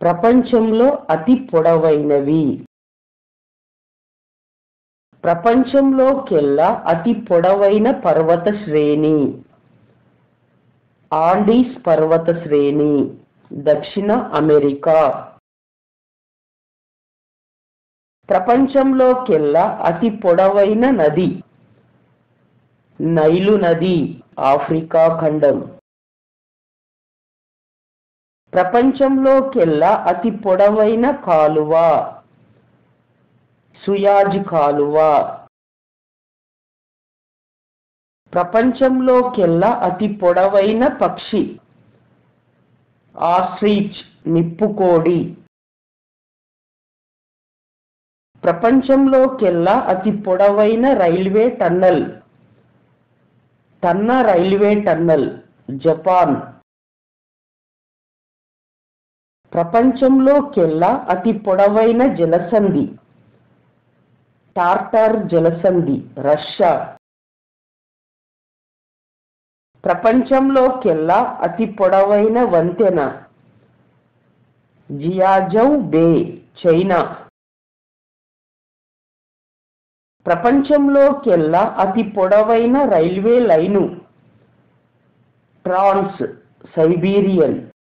ప్రపంచంలో అతి పొడవైనవి ప్రపంచంలోకెల్లా అతి పొడవైన పర్వత శ్రేణి ఆండీస్ పర్వత శ్రేణి దక్షిణ అమెరికా ప్రపంచంలోకెల్లా అతి పొడవైన నది నైలు నది ఆఫ్రికా ఖండం ప్రపంచంలోకెల్లా అతి పొడవైన కాలువ సుయాజ్ కాలువ ప్రపంచంలోకెల్లా అతి పొడవైన పక్షి ఆస్ట్రిచ్ నిప్పుకోడి ప్రపంచంలోకెల్లా అతి పొడవైన రైల్వే టన్నల్ టన్నా రైల్వే టన్నల్ జపాన్ ప్రపంచంలోకెల్లా అతి పొడవైన జలసంధి టార్టార్ జలసంధి రష్యా ప్రపంచంలోకెల్లా అతి పొడవైన వంతెన జియాజౌ బే చైనా ప్రపంచంలోకెల్లా అతి పొడవైన రైల్వే లైను ట్రాన్స్ సైబీరియన్